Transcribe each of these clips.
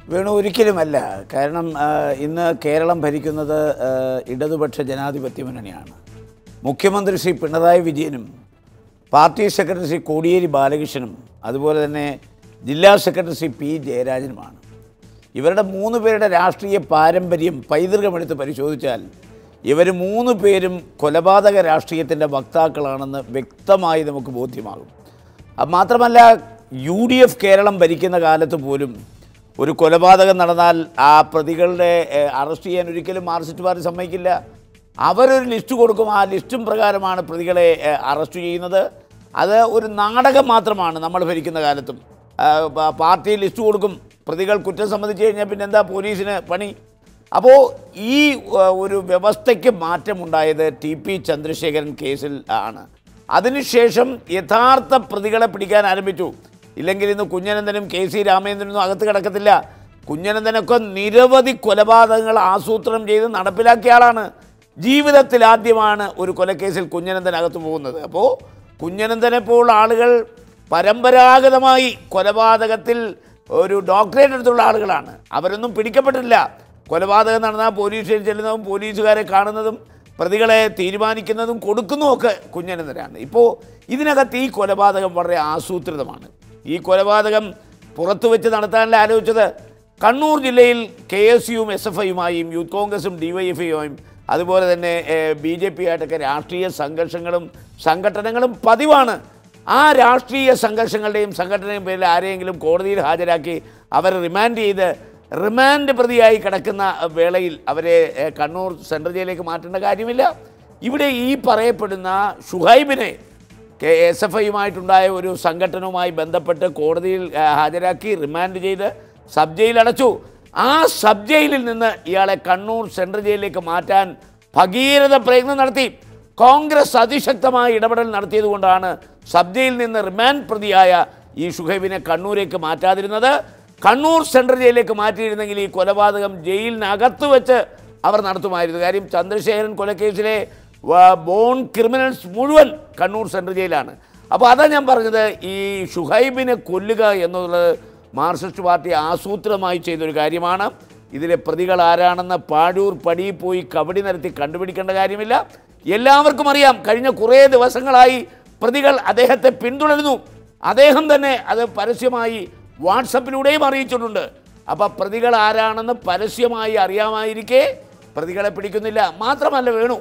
വേണു ഒരിക്കലുമല്ല കാരണം ആ, ഇന്ന് കേരളം ഭരിക്കുന്നത് ആ, ഇടതുപക്ഷ ജനാധിപത്യ മുന്നണിയാണ് മുഖ്യമന്ത്രി ശ്രീ പിണറായി വിജയനും പാർട്ടി സെക്രട്ടറി ശ്രീ കോടിയേരി ബാലകൃഷ്ണനും അതുപോലെ തന്നെ ജില്ലാ സെക്രട്ടറി ശ്രീ പി ജയരാജനുമാണ് ഇവരുടെ മൂന്ന് പേരുടെ രാഷ്ട്രീയ പാരമ്പര്യം പൈതൃകമെടുത്ത് പരിശോധിച്ചാൽ ഇവർ മൂന്ന് പേരും കൊലപാതക രാഷ്ട്രീയത്തിൻ്റെ വക്താക്കളാണെന്ന് വ്യക്തമായി നമുക്ക് ബോധ്യമാകും അത് മാത്രമല്ല യു ഡി എഫ് കേരളം ഭരിക്കുന്ന കാലത്ത് പോലും ഒരു കൊലപാതകം നടന്നാൽ ആ പ്രതികളുടെ ഏഹ്, അറസ്റ്റ് ചെയ്യാൻ ഒരിക്കലും മാർക്സിസ്റ്റ് പാർട്ടി സമ്മതിക്കില്ല അവരൊരു ലിസ്റ്റ് കൊടുക്കും ആ ലിസ്റ്റും പ്രകാരമാണ് പ്രതികളെ ഏഹ്, അറസ്റ്റ് ചെയ്യുന്നത് അത് ഒരു നാടകം മാത്രമാണ് നമ്മൾ ഭരിക്കുന്ന കാലത്തും ആ, പ- പാർട്ടി ലിസ്റ്റ് കൊടുക്കും പ്രതികൾ കുറ്റം സമ്മതിച്ചു കഴിഞ്ഞാൽ പിന്നെ എന്താ പോലീസിന് പണി അപ്പോൾ ഈ ആ, ഒരു വ്യവസ്ഥയ്ക്ക് മാറ്റമുണ്ടായത് ടി പി ചന്ദ്രശേഖരൻ കേസിൽ ആണ് അതിനുശേഷം യഥാർത്ഥ പ്രതികളെ പിടിക്കാൻ ആരംഭിച്ചു ഇല്ലെങ്കിൽ ഇന്ന് കുഞ്ഞനന്ദനും കെ സി രാമേന്ദ്രനും അകത്ത് കിടക്കത്തില്ല കുഞ്ഞനന്ദനൊക്കെ നിരവധി കൊലപാതകങ്ങൾ ആസൂത്രണം ചെയ്ത് നടപ്പിലാക്കിയ ആളാണ് ജീവിതത്തിൽ ആദ്യമാണ് ഒരു കൊലക്കേസിൽ കുഞ്ഞനന്ദൻ അകത്ത് പോകുന്നത് അപ്പോൾ കുഞ്ഞനന്ദനെ പോലുള്ള ആളുകൾ പരമ്പരാഗതമായി കൊലപാതകത്തിൽ ഒരു ഡോക്ടറേറ്റ് എടുത്തുള്ള ആളുകളാണ് അവരൊന്നും പിടിക്കപ്പെട്ടില്ല കൊലപാതകം നടന്നാൽ പോലീസ് സ്റ്റേഷനിൽ ചെല്ലുന്നതും പോലീസുകാരെ കാണുന്നതും പ്രതികളെ തീരുമാനിക്കുന്നതും കൊടുക്കുന്നതുമൊക്കെ കുഞ്ഞനന്തരാണ് ഇപ്പോൾ ഇതിനകത്ത് ഈ കൊലപാതകം വളരെ ആസൂത്രിതമാണ് ഈ കൊലപാതകം പുറത്തു വെച്ച് നടത്താനല്ല ആലോചിച്ചത് കണ്ണൂർ ജില്ലയിൽ കെ എസ് യുവും എസ് എഫ് ഐയുമായും യൂത്ത് കോൺഗ്രസും ഡി വൈ എഫ് ഐയുമായും അതുപോലെ തന്നെ ബി ജെ പി ആയിട്ടൊക്കെ രാഷ്ട്രീയ സംഘർഷങ്ങളും സംഘടനകളും പതിവാണ് ആ രാഷ്ട്രീയ സംഘർഷങ്ങളുടെയും സംഘടനയും പേരിൽ ആരെയെങ്കിലും കോടതിയിൽ ഹാജരാക്കി അവരെ റിമാൻഡ് ചെയ്ത് റിമാൻഡ് പ്രതിയായി കിടക്കുന്ന വേളയിൽ അവരെ ഏഹ്, കണ്ണൂർ സെൻട്രൽ ജയിലിലേക്ക് മാറ്റേണ്ട കാര്യമില്ല ഇവിടെ ഈ പറയപ്പെടുന്ന ഷുഹൈബിനെ കെ എസ് എഫ് ഐയുമായിട്ടുണ്ടായ ഒരു സംഘടനവുമായി ബന്ധപ്പെട്ട് കോടതിയിൽ ഏഹ്, ഹാജരാക്കി റിമാൻഡ് ചെയ്ത് സബ് ജയിൽ അടച്ചു ആ സബ് ജയിലിൽ നിന്ന് ഇയാളെ കണ്ണൂർ സെൻട്രൽ ജയിലിലേക്ക് മാറ്റാൻ ഭഗീരഥ പ്രയത്നം നടത്തി കോൺഗ്രസ് അതിശക്തമായ ഇടപെടൽ നടത്തിയതുകൊണ്ടാണ് സബ് ജയിലിൽ നിന്ന് റിമാൻഡ് പ്രതിയായ ഈ ഷുഹൈബിനെ കണ്ണൂരേക്ക് മാറ്റാതിരുന്നത് കണ്ണൂർ സെൻട്രൽ ജയിലിലേക്ക് മാറ്റിയിരുന്നെങ്കിൽ ഈ കൊലപാതകം ജയിലിനകത്ത് വെച്ച് അവർ നടത്തുമായിരുന്നു കാര്യം ചന്ദ്രശേഖരൻ കൊലക്കേസിലെ വ- ബോൺ ക്രിമിനൽസ് മുഴുവൻ കണ്ണൂർ സെൻട്രൽ ജയിലാണ് അപ്പോൾ അതാ ഞാൻ പറഞ്ഞത് ഈ ഷുഹൈബിനെ കൊല്ലുക എന്നുള്ളത് മാർക്സിസ്റ്റ് പാർട്ടി ആസൂത്രിതമായി ചെയ്തൊരു കാര്യമാണ് ഇതിലെ പ്രതികൾ ആരാണെന്ന് പാഴൂർ പടിയിൽ പോയി കബഡി നിരത്തി കണ്ടുപിടിക്കേണ്ട കാര്യമില്ല എല്ലാവർക്കും അറിയാം കഴിഞ്ഞ കുറേ ദിവസങ്ങളായി പ്രതികൾ അദ്ദേഹത്തെ പിന്തുടരുന്നു അദ്ദേഹം തന്നെ അത് പരസ്യമായി വാട്സപ്പിലൂടെയും അറിയിച്ചിട്ടുണ്ട് അപ്പോൾ പ്രതികൾ ആരാണെന്ന് പരസ്യമായി അറിയാമായിരിക്കെ പ്രതികളെ പിടിക്കുന്നില്ല മാത്രമല്ല വേണു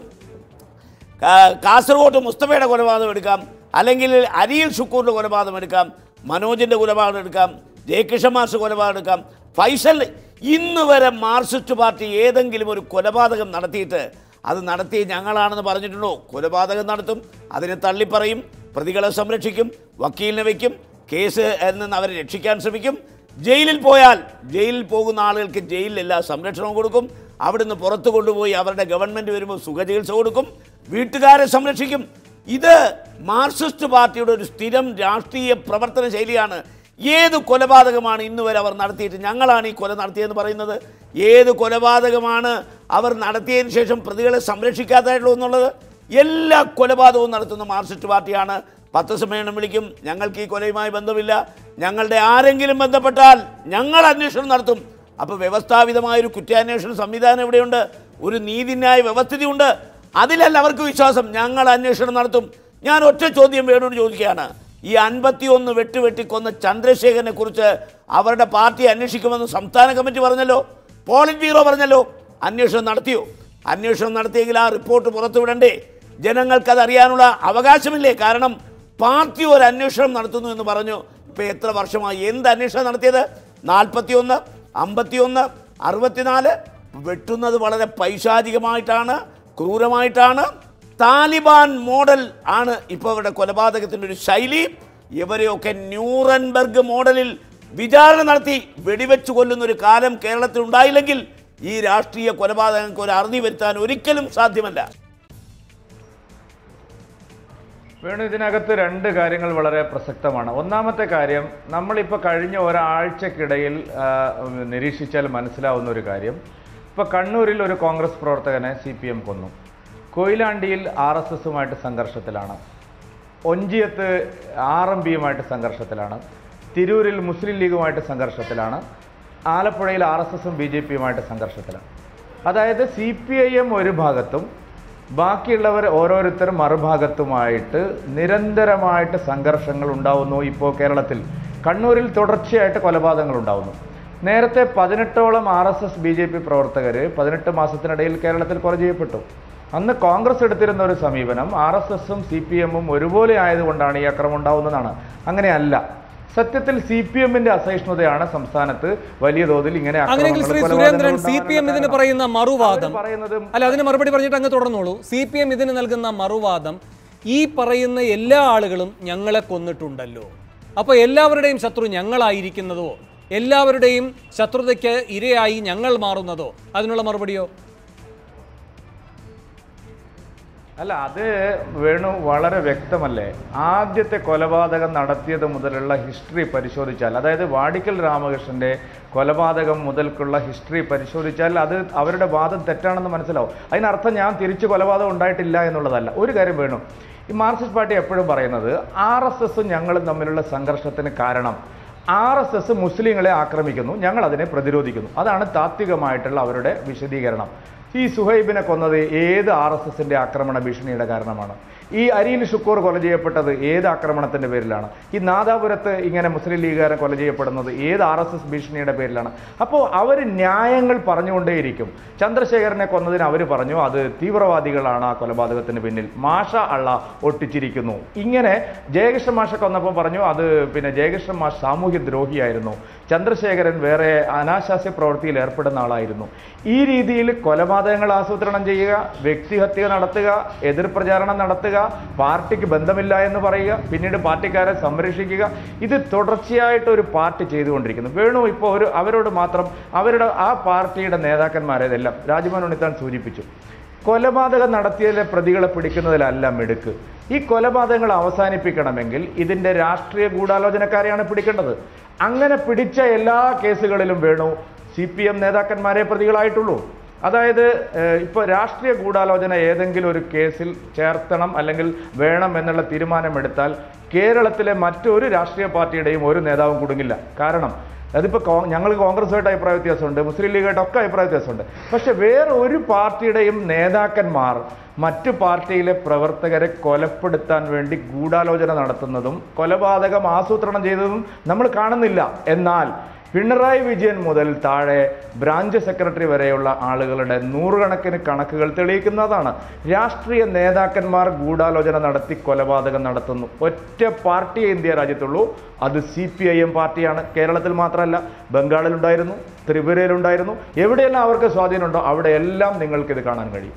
കാ- കാസർഗോഡ് മുസ്തഫയുടെ കൊലപാതകം എടുക്കാം അല്ലെങ്കിൽ അരിയിൽ ഷുക്കൂറിൻ്റെ കൊലപാതകം എടുക്കാം മനോജിൻ്റെ കൊലപാതകം എടുക്കാം ജയകിഷൻ മാഷ് കൊലപാതകം എടുക്കാം ഫൈസൽ ഇന്ന് വരെ മാർക്സിസ്റ്റ് പാർട്ടി ഏതെങ്കിലും ഒരു കൊലപാതകം നടത്തിയിട്ട് അത് നടത്തി ഞങ്ങളാണെന്ന് പറഞ്ഞിട്ടുണ്ടോ കൊലപാതകം നടത്തും അതിനെ തള്ളിപ്പറയും പ്രതികളെ സംരക്ഷിക്കും വക്കീലിനെ വയ്ക്കും കേസ് എന്ന് അവരെ രക്ഷിക്കാൻ ശ്രമിക്കും ജയിലിൽ പോയാൽ ജയിലിൽ പോകുന്ന ആളുകൾക്ക് ജയിലിൽ എല്ലാ സംരക്ഷണവും കൊടുക്കും അവിടുന്ന് പുറത്തു കൊണ്ടുപോയി അവരുടെ ഗവൺമെൻറ് വരുമ്പോൾ സുഖചികിത്സ കൊടുക്കും വീട്ടുകാരെ സംരക്ഷിക്കും ഇത് മാർക്സിസ്റ്റ് പാർട്ടിയുടെ ഒരു സ്ഥിരം രാഷ്ട്രീയ പ്രവർത്തന ശൈലിയാണ് ഏത് കൊലപാതകമാണ് ഇന്ന് വരെ അവർ നടത്തിയിട്ട് ഞങ്ങളാണ് ഈ കൊല നടത്തിയതെന്ന് പറയുന്നത് ഏത് കൊലപാതകമാണ് അവർ നടത്തിയതിന് ശേഷം പ്രതികളെ സംരക്ഷിക്കാത്തതായിട്ടുള്ളൂ എന്നുള്ളത് എല്ലാ കൊലപാതകവും നടത്തുന്ന മാർക്സിസ്റ്റ് പാർട്ടിയാണ് പത്രസമ്മേളനം വിളിക്കും ഞങ്ങൾക്ക് ഈ കൊലയുമായി ബന്ധമില്ല ഞങ്ങളുടെ ആരെങ്കിലും ബന്ധപ്പെട്ടാൽ ഞങ്ങൾ അന്വേഷണം നടത്തും അപ്പോൾ വ്യവസ്ഥാപിതമായൊരു കുറ്റാന്വേഷണ സംവിധാനം ഇവിടെയുണ്ട് ഒരു നീതിന്യായ വ്യവസ്ഥിതിയുണ്ട് അതിലല്ല അവർക്ക് വിശ്വാസം ഞങ്ങൾ അന്വേഷണം നടത്തും ഞാൻ ഒറ്റ ചോദ്യം വേണോട് ചോദിക്കുകയാണ് ഈ അൻപത്തിയൊന്ന് വെട്ട് വെട്ടിക്കൊന്ന ചന്ദ്രശേഖരനെ കുറിച്ച് അവരുടെ പാർട്ടി അന്വേഷിക്കുമെന്ന് സംസ്ഥാന കമ്മിറ്റി പറഞ്ഞല്ലോ പോളിറ്റ് ബ്യൂറോ പറഞ്ഞല്ലോ അന്വേഷണം നടത്തിയോ അന്വേഷണം നടത്തിയെങ്കിൽ ആ റിപ്പോർട്ട് പുറത്തുവിടണ്ടേ ജനങ്ങൾക്കത് അറിയാനുള്ള അവകാശമില്ലേ കാരണം പാർട്ടി ഒരു അന്വേഷണം നടത്തുന്നു എന്ന് പറഞ്ഞു ഇപ്പോൾ എത്ര വർഷമായി എന്ത് അന്വേഷണം നടത്തിയത് നാൽപ്പത്തിയൊന്ന് അമ്പത്തിയൊന്ന് അറുപത്തിനാല് വെട്ടുന്നത് വളരെ പൈശാചികമായിട്ടാണ് ക്രൂരമായിട്ടാണ് താലിബാൻ മോഡൽ ആണ് ഇപ്പോൾ ഇവിടെ കൊലപാതകത്തിൻ്റെ ഒരു ശൈലി ഇവരെയൊക്കെ ന്യൂറൻബർഗ് മോഡലിൽ വിചാരണ നടത്തി വെടിവെച്ച് കൊല്ലുന്ന ഒരു കാലം കേരളത്തിൽ ഉണ്ടായില്ലെങ്കിൽ ഈ രാഷ്ട്രീയ കൊലപാതകങ്ങൾക്ക് ഒരു അറുതി വരുത്താൻ ഒരിക്കലും സാധ്യമല്ല വേണു ഇതിനകത്ത് രണ്ട് കാര്യങ്ങൾ വളരെ പ്രസക്തമാണ് ഒന്നാമത്തെ കാര്യം നമ്മളിപ്പോൾ കഴിഞ്ഞ ഒരാഴ്ചക്കിടയിൽ ആ, നിരീക്ഷിച്ചാൽ മനസ്സിലാവുന്ന ഒരു കാര്യം ഇപ്പോൾ കണ്ണൂരിൽ ഒരു കോൺഗ്രസ് പ്രവർത്തകനെ സി പി എം കൊന്നു കൊയിലാണ്ടിയിൽ ആർ എസ് എസുമായിട്ട് സംഘർഷത്തിലാണ് ഒഞ്ചിയത്ത് ആർ എം പിയുമായിട്ട് സംഘർഷത്തിലാണ് തിരൂരിൽ മുസ്ലിം ലീഗുമായിട്ട് സംഘർഷത്തിലാണ് ആലപ്പുഴയിൽ ആർ എസ് എസും ബി ജെ പിയുമായിട്ട് സംഘർഷത്തിലാണ് അതായത് സി പി ഐ എം ഒരു ഭാഗത്തും ബാക്കിയുള്ളവർ ഓരോരുത്തരും മറുഭാഗത്തുമായിട്ട് നിരന്തരമായിട്ട് സംഘർഷങ്ങൾ ഉണ്ടാവുന്നു ഇപ്പോൾ കേരളത്തിൽ കണ്ണൂരിൽ തുടർച്ചയായിട്ട് കൊലപാതകങ്ങൾ ഉണ്ടാവുന്നു നേരത്തെ പതിനെട്ടോളം R S S B J P പ്രവർത്തകർ പതിനെട്ട് മാസത്തിനിടയിൽ കേരളത്തിൽ കൊല ചെയ്യപ്പെട്ടു അന്ന് കോൺഗ്രസ് എടുത്തിരുന്ന ഒരു സമീപനം ആർ എസ് എസും സി പി എമ്മും ഒരുപോലെ ആയതുകൊണ്ടാണ് ഈ അക്രമം ഉണ്ടാവുന്നതാണ് അങ്ങനെയല്ല സത്യത്തിൽ സി പി എമ്മിന്റെ അസഹിഷ്ണുതയാണ് സംസ്ഥാനത്ത് വലിയ തോതിൽ ഇങ്ങനെ അങ്ങനെയെങ്കിൽ ശ്രീ അക്രമങ്ങൾ, സുരേന്ദ്രൻ സി കൊലപാതകങ്ങൾ പി എം ഇതിന് ഉണ്ടാകാനുള്ള പറയുന്ന മറുവാദം അവര് പറയുന്നത് അല്ല അതിന് മറുപടി പറഞ്ഞിട്ട് അങ്ങ് തുടർന്നോളൂ സി പി എം ഇതിന് നൽകുന്ന മറുവാദം ഈ പറയുന്ന എല്ലാ ആളുകളും ഞങ്ങളെ കൊന്നിട്ടുണ്ടല്ലോ അപ്പൊ എല്ലാവരുടെയും ശത്രു ഞങ്ങളായിരിക്കുന്നതോ എല്ലാവരുടെയും ശത്രുതയ്ക്ക് ഇരയായി ഞങ്ങൾ മാറുന്നതോ അതിനുള്ള മറുപടിയോ അല്ല അത് വേണു വളരെ വ്യക്തമല്ലേ ആദ്യത്തെ കൊലപാതകം നടത്തിയത് മുതലുള്ള ഹിസ്റ്ററി പരിശോധിച്ചാൽ അതായത് വാടിക്കൽ രാമകൃഷ്ണന്റെ കൊലപാതകം മുതൽക്കുള്ള ഹിസ്റ്ററി പരിശോധിച്ചാൽ അത് അവരുടെ വാദം തെറ്റാണെന്ന് മനസ്സിലാവും അതിനർത്ഥം ഞാൻ തിരിച്ച് കൊലപാതകം ഉണ്ടായിട്ടില്ല എന്നുള്ളതല്ല ഒരു കാര്യം വേണു ഈ മാർക്സിസ്റ്റ് പാർട്ടി എപ്പോഴും പറയുന്നത് ആർ എസ് എസും ഞങ്ങളും തമ്മിലുള്ള സംഘർഷത്തിന് കാരണം ആർ എസ് എസ് മുസ്ലിങ്ങളെ ആക്രമിക്കുന്നു ഞങ്ങൾ അതിനെ പ്രതിരോധിക്കുന്നു അതാണ് താത്വികമായിട്ടുള്ള അവരുടെ വിശദീകരണം ഈ സുഹൈബിനെ കൊന്നത് ഏത് ആർ എസ് എസിന്റെ ആക്രമണ ഭീഷണിയുടെ കാരണമാണ് ഈ അരിയിൽ ഷുക്കൂർ കൊല ചെയ്യപ്പെട്ടത് ഏത് ആക്രമണത്തിന്റെ പേരിലാണ് ഈ നാദാപുരത്ത് ഇങ്ങനെ മുസ്ലിം ലീഗുകാരൻ കൊല ചെയ്യപ്പെടുന്നത് ഏത് ആർ എസ് എസ് ഭീഷണിയുടെ പേരിലാണ് അപ്പോൾ അവർ ന്യായങ്ങൾ പറഞ്ഞുകൊണ്ടേയിരിക്കും ചന്ദ്രശേഖരനെ കൊന്നതിന് അവർ പറഞ്ഞു അത് തീവ്രവാദികളാണ് ആ കൊലപാതകത്തിന് പിന്നിൽ മാഷ അള്ള ഒട്ടിച്ചിരിക്കുന്നു ഇങ്ങനെ ജയകൃഷ്ണ മാഷ കൊന്നപ്പോൾ പറഞ്ഞു അത് പിന്നെ ജയകൃഷ്ണ മാഷ് സാമൂഹ്യ ദ്രോഹിയായിരുന്നു ചന്ദ്രശേഖരൻ വേറെ അനാശാസ്യ പ്രവൃത്തിയിൽ ഏർപ്പെടുന്ന ആളായിരുന്നു ഈ രീതിയിൽ കൊലപാതകങ്ങൾ ആസൂത്രണം ചെയ്യുക വ്യക്തിഹത്യ നടത്തുക എതിർ പ്രചാരണം നടത്തുക പാർട്ടിക്ക് ബന്ധമില്ല എന്ന് പറയുക പിന്നീട് പാർട്ടിക്കാരെ സംരക്ഷിക്കുക ഇത് തുടർച്ചയായിട്ട് ഒരു പാർട്ടി ചെയ്തുകൊണ്ടിരിക്കുന്നു വേണു ഇപ്പോൾ ഒരു അവരോട് മാത്രം അവരുടെ ആ പാർട്ടിയുടെ നേതാക്കന്മാരേതെല്ലാം രാജ്മോഹൻ ഉണ്ണിത്താൻ സൂചിപ്പിച്ചു കൊലപാതകം നടത്തിയതിലെ പ്രതികളെ പിടിക്കുന്നതിലല്ല മിടുക്ക് ഈ കൊലപാതകങ്ങൾ അവസാനിപ്പിക്കണമെങ്കിൽ ഇതിന്റെ രാഷ്ട്രീയ ഗൂഢാലോചനക്കാരെയാണ് പിടിക്കേണ്ടത് അങ്ങനെ പിടിച്ച എല്ലാ കേസുകളിലും വേണു സി പി എം നേതാക്കന്മാരെ പ്രതികളായിട്ടുള്ളൂ അതായത് ഏഹ്, ഇപ്പോൾ രാഷ്ട്രീയ ഗൂഢാലോചന ഏതെങ്കിലും ഒരു കേസിൽ ചേർത്തണം അല്ലെങ്കിൽ വേണം എന്നുള്ള തീരുമാനമെടുത്താൽ കേരളത്തിലെ മറ്റൊരു രാഷ്ട്രീയ പാർട്ടിയുടെയും ഒരു നേതാവും കുടുങ്ങില്ല കാരണം അതിപ്പോൾ കോ ഞങ്ങൾ കോൺഗ്രസുമായിട്ട് അഭിപ്രായ വ്യത്യാസമുണ്ട് മുസ്ലിം ലീഗായിട്ടൊക്കെ അഭിപ്രായ വ്യത്യാസമുണ്ട് പക്ഷെ വേറെ ഒരു പാർട്ടിയുടെയും നേതാക്കന്മാർ മറ്റു പാർട്ടിയിലെ പ്രവർത്തകരെ കൊലപ്പെടുത്താൻ വേണ്ടി ഗൂഢാലോചന നടത്തുന്നതും കൊലപാതകം ആസൂത്രണം ചെയ്തതും നമ്മൾ കാണുന്നില്ല എന്നാൽ പിണറായി വിജയൻ മുതൽ താഴെ ബ്രാഞ്ച് സെക്രട്ടറി വരെയുള്ള ആളുകളുടെ നൂറുകണക്കിന് കണക്കുകൾ തെളിയിക്കുന്നതാണ് രാഷ്ട്രീയ നേതാക്കന്മാർ ഗൂഢാലോചന നടത്തി കൊലപാതകം നടത്തുന്നു ഒറ്റ പാർട്ടിയെ ഇന്ത്യ രാജ്യത്തുള്ളൂ അത് സി പി ഐ എം പാർട്ടിയാണ് കേരളത്തിൽ മാത്രമല്ല ബംഗാളിലുണ്ടായിരുന്നു ത്രിപുരയിലുണ്ടായിരുന്നു എവിടെയെല്ലാം അവർക്ക് സ്വാധീനമുണ്ടോ അവിടെയെല്ലാം നിങ്ങൾക്കിത് കാണാൻ കഴിയും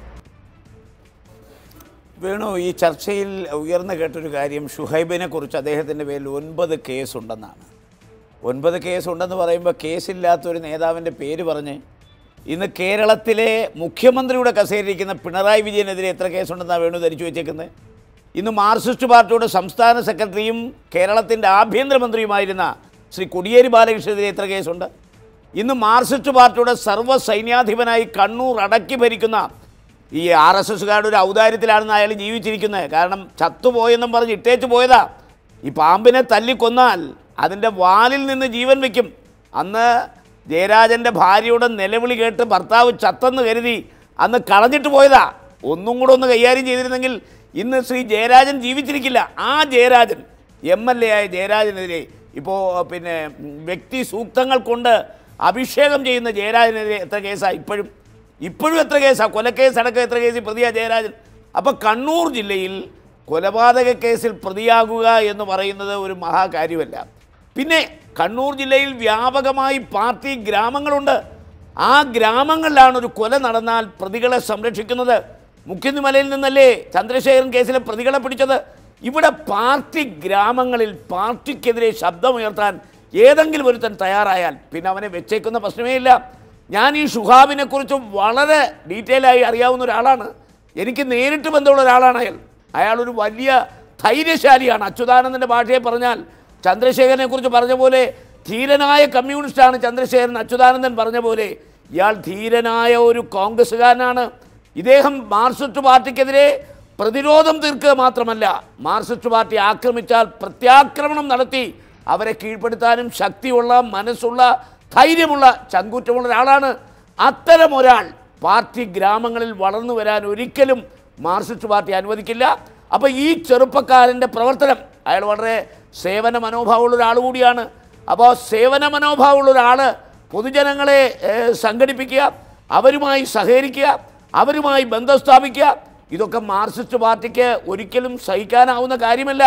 വേണു ഈ ചർച്ചയിൽ ഉയർന്നു കേട്ടൊരു കാര്യം ഷുഹൈബിനെ കുറിച്ച് അദ്ദേഹത്തിൻ്റെ പേരിൽ ഒൻപത് കേസുണ്ടെന്നാണ് ഒൻപത് കേസുണ്ടെന്ന് പറയുമ്പോൾ കേസില്ലാത്തൊരു നേതാവിൻ്റെ പേര് പറഞ്ഞ് ഇന്ന് കേരളത്തിലെ മുഖ്യമന്ത്രിയുടെ കസേരയിരിക്കുന്ന പിണറായി വിജയനെതിരെ എത്ര കേസുണ്ടെന്നാണ് വേണു ധരിച്ചു വെച്ചേക്കുന്നത് ഇന്ന് മാർക്സിസ്റ്റ് പാർട്ടിയുടെ സംസ്ഥാന സെക്രട്ടറിയും കേരളത്തിൻ്റെ ആഭ്യന്തരമന്ത്രിയുമായിരുന്ന ശ്രീ കൊടിയേരി ബാലകൃഷ്ണനെതിരെ എത്ര കേസുണ്ട് ഇന്ന് മാർക്സിസ്റ്റ് പാർട്ടിയുടെ സർവ്വ സൈന്യാധിപനായി കണ്ണൂർ അടക്കി ഭരിക്കുന്ന ഈ ആർ എസ് എസ്സുകാരുടെ ഒരു ഔദാര്യത്തിലാണെന്ന് അയാൾ ജീവിച്ചിരിക്കുന്നത് കാരണം ചത്തുപോയെന്നും പറഞ്ഞ് ഇട്ടേച്ച് പോയതാ ഈ പാമ്പിനെ തല്ലിക്കൊന്നാൽ അതിൻ്റെ വാലിൽ നിന്ന് ജീവൻ വയ്ക്കും അന്ന് ജയരാജൻ്റെ ഭാര്യയുടെ നിലവിളി കേട്ട് ഭർത്താവ് ചത്തെന്ന് കരുതി അന്ന് കളഞ്ഞിട്ട് പോയതാ ഒന്നും കൂടെ ഒന്ന് കൈകാര്യം ചെയ്തിരുന്നെങ്കിൽ ഇന്ന് ശ്രീ ജയരാജൻ ജീവിച്ചിരിക്കില്ല ആ ജയരാജൻ എം എൽ എ ആയ ജയരാജനെതിരെ ഇപ്പോൾ പിന്നെ ഉം, വ്യക്തി സൂക്തങ്ങൾ കൊണ്ട് അഭിഷേകം ചെയ്യുന്ന ജയരാജനെതിരെ എത്ര കേസാണ് ഇപ്പോഴും ഇപ്പോഴും എത്ര കേസാണ് കൊലക്കേസ് അടക്കം എത്ര കേസിൽ പ്രതിയാ ജയരാജൻ അപ്പോൾ കണ്ണൂർ ജില്ലയിൽ കൊലപാതക കേസിൽ പ്രതിയാകുക എന്ന് പറയുന്നത് ഒരു മഹാകാര്യമല്ല പിന്നെ കണ്ണൂർ ജില്ലയിൽ വ്യാപകമായി പാർട്ടി ഗ്രാമങ്ങളുണ്ട് ആ ഗ്രാമങ്ങളിലാണ് ഒരു കൊല നടന്നാൽ പ്രതികളെ സംരക്ഷിക്കുന്നത് മുഖ്യമലയിൽ നിന്നല്ലേ ചന്ദ്രശേഖരൻ കേസിലെ പ്രതികളെ പിടിച്ചത് ഇവിടെ പാർട്ടി ഗ്രാമങ്ങളിൽ പാർട്ടിക്കെതിരെ ശബ്ദമുയർത്താൻ ഏതെങ്കിലും ഒരുത്തൻ തയ്യാറായാൽ പിന്നെ അവനെ വെച്ചേക്കുന്ന പ്രശ്നമേ ഇല്ല ഞാൻ ഈ ഷുഹാബിനെ കുറിച്ച് വളരെ ഡീറ്റെയിൽ ആയി അറിയാവുന്ന ഒരാളാണ് എനിക്ക് നേരിട്ട് ബന്ധമുള്ള ഒരാളാണ് അയാൾ അയാൾ ഒരു വലിയ ധൈര്യശാലിയാണ് അച്യുതാനന്ദൻ്റെ ഭാഷയെ പറഞ്ഞാൽ ചന്ദ്രശേഖരനെ കുറിച്ച് പറഞ്ഞ പോലെ ധീരനായ കമ്മ്യൂണിസ്റ്റാണ് ചന്ദ്രശേഖരൻ അച്യുതാനന്ദൻ പറഞ്ഞ പോലെ ഇയാൾ ധീരനായ ഒരു കോൺഗ്രസ്സുകാരനാണ് ഇദ്ദേഹം മാർക്സിസ്റ്റ് പാർട്ടിക്കെതിരെ പ്രതിരോധം തീർക്കുക മാത്രമല്ല മാർക്സിസ്റ്റ് പാർട്ടി ആക്രമിച്ചാൽ പ്രത്യാക്രമണം നടത്തി അവരെ കീഴ്പ്പെടുത്താനും ശക്തിയുള്ള മനസ്സുള്ള ധൈര്യമുള്ള ചങ്കൂറ്റമുള്ള ഒരാളാണ് അത്തരം ഒരാൾ പാർട്ടി ഗ്രാമങ്ങളിൽ വളർന്നു വരാൻ ഒരിക്കലും മാർക്സിസ്റ്റ് പാർട്ടി അനുവദിക്കില്ല അപ്പോൾ ഈ ചെറുപ്പക്കാരൻ്റെ പ്രവർത്തനം അയാൾ വളരെ സേവന മനോഭാവമുള്ള ഒരാൾ കൂടിയാണ് അപ്പോൾ സേവന മനോഭാവമുള്ള ഒരാൾ പൊതുജനങ്ങളെ ഏഹ്, സംഘടിപ്പിക്കുക അവരുമായി സഹകരിക്കുക അവരുമായി ബന്ധം സ്ഥാപിക്കുക ഇതൊക്കെ മാർക്സിസ്റ്റ് പാർട്ടിക്ക് ഒരിക്കലും സഹിക്കാനാവുന്ന കാര്യമല്ല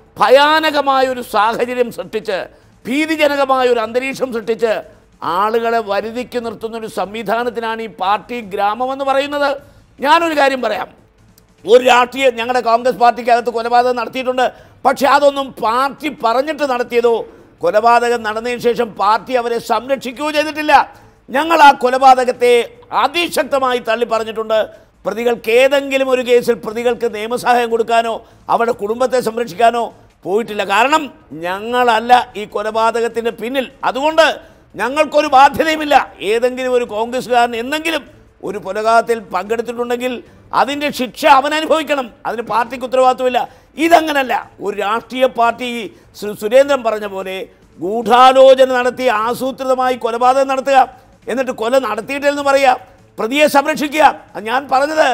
ഭയാനകമായ ഒരു സാഹചര്യം സൃഷ്ടിച്ച് ഭീതിജനകമായ ഒരു അന്തരീക്ഷം സൃഷ്ടിച്ച് ആളുകളെ വരുതിക്ക് നിർത്തുന്ന ഒരു സംവിധാനത്തിനാണ് ഈ പാർട്ടി ഗ്രാമമെന്ന് പറയുന്നത് ഞാനൊരു കാര്യം പറയാം ഒരു രാഷ്ട്രീയ ഞങ്ങളുടെ കോൺഗ്രസ് പാർട്ടിക്കകത്ത് കൊലപാതകം നടത്തിയിട്ടുണ്ട് പക്ഷെ അതൊന്നും പാർട്ടി പറഞ്ഞിട്ട് നടത്തിയതോ കൊലപാതകം നടന്നതിന് ശേഷം പാർട്ടി അവരെ സംരക്ഷിക്കുകയോ ചെയ്തിട്ടില്ല ഞങ്ങൾ ആ കൊലപാതകത്തെ അതിശക്തമായി തള്ളി പറഞ്ഞിട്ടുണ്ട് പ്രതികൾക്ക് ഏതെങ്കിലും ഒരു കേസിൽ പ്രതികൾക്ക് നിയമസഹായം കൊടുക്കാനോ അവരുടെ കുടുംബത്തെ സംരക്ഷിക്കാനോ പോയിട്ടില്ല കാരണം ഞങ്ങളല്ല ഈ കൊലപാതകത്തിൻ്റെ പിന്നിൽ അതുകൊണ്ട് ഞങ്ങൾക്കൊരു ബാധ്യതയുമില്ല ഏതെങ്കിലും ഒരു കോൺഗ്രസ്സുകാരൻ എന്തെങ്കിലും ഒരു കൊലപാതകത്തിൽ പങ്കെടുത്തിട്ടുണ്ടെങ്കിൽ അതിൻ്റെ ശിക്ഷ അവൻ അനുഭവിക്കണം അതിന് പാർട്ടിക്ക് ഉത്തരവാദിത്വമില്ല ഇതങ്ങനല്ല ഒരു രാഷ്ട്രീയ പാർട്ടി ശ്രീ സുരേന്ദ്രൻ പറഞ്ഞ പോലെ ഗൂഢാലോചന നടത്തി ആസൂത്രിതമായി കൊലപാതകം നടത്തുക എന്നിട്ട് കൊല നടത്തിയിട്ടില്ലെന്ന് പറയുക പ്രതിയെ സംരക്ഷിക്കുക അത് ഞാൻ പറഞ്ഞത്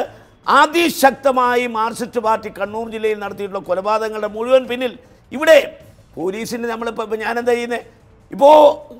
അതിശക്തമായി മാർക്സിസ്റ്റ് പാർട്ടി കണ്ണൂർ ജില്ലയിൽ നടത്തിയിട്ടുള്ള കൊലപാതകങ്ങളുടെ മുഴുവൻ പിന്നിൽ ഇവിടെ പോലീസിന് നമ്മളിപ്പോൾ ഇപ്പോൾ ഞാനെന്താ ചെയ്യുന്നത് ഇപ്പോൾ